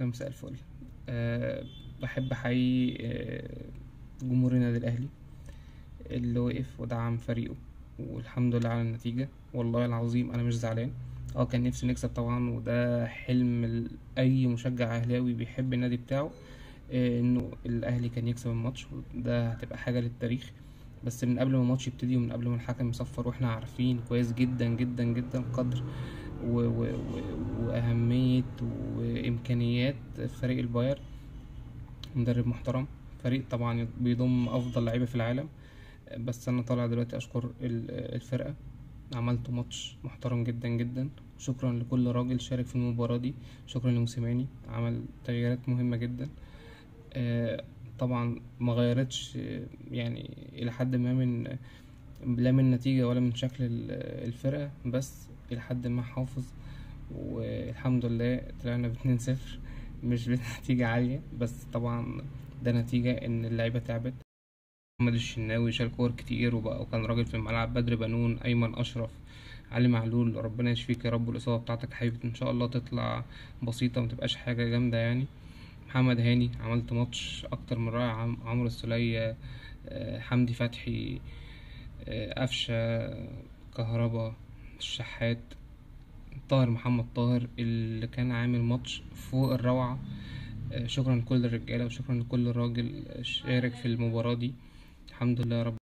مساء الفل أه بحب أحيي أه جمهور النادي الأهلي اللي وقف ودعم فريقه والحمد لله على النتيجة والله العظيم أنا مش زعلان اه كان نفسي نكسب طبعا وده حلم ال- أي مشجع أهلاوي بيحب النادي بتاعه آه، إنه الأهلي كان يكسب الماتش وده هتبقى حاجة للتاريخ بس من قبل ما الماتش يبتدي ومن قبل ما الحكم يصفر واحنا عارفين كويس جدا جدا جدا قدر و و و وأهمية وإمكانيات فريق البايرن مدرب محترم فريق طبعا بيضم أفضل لعيبة في العالم بس أنا طالع دلوقتي أشكر ال- الفرقة عملتوا ماتش محترم جدا جدا شكرا لكل راجل شارك في المباراة دي شكرا لموسيماني عمل تغييرات مهمة جدا آه، طبعا ما غيرتش آه، يعني إلى حد ما من لا من نتيجة ولا من شكل ال- الفرقة بس إلى حد ما حافظ والحمد لله طلعنا باتنين صفر مش بنتيجة عالية بس طبعا ده نتيجة إن اللعيبة تعبت محمد الشناوي شال كور كتير وبقى وكان راجل في الملعب بدر بنون أيمن أشرف علي معلول ربنا يشفيك يا رب والإصابة بتاعتك حبيبي إن شاء الله تطلع بسيطة متبقاش حاجة جامدة يعني محمد هاني عملت ماتش أكتر من رائع عم- عمرو السولية آه، حمدي فتحي آه، قفشة كهربا الشحات طاهر محمد طاهر اللي كان عامل ماتش فوق الروعة آه، شكرا لكل الرجالة وشكرا لكل راجل شارك في المباراة دي الحمد لله يا رب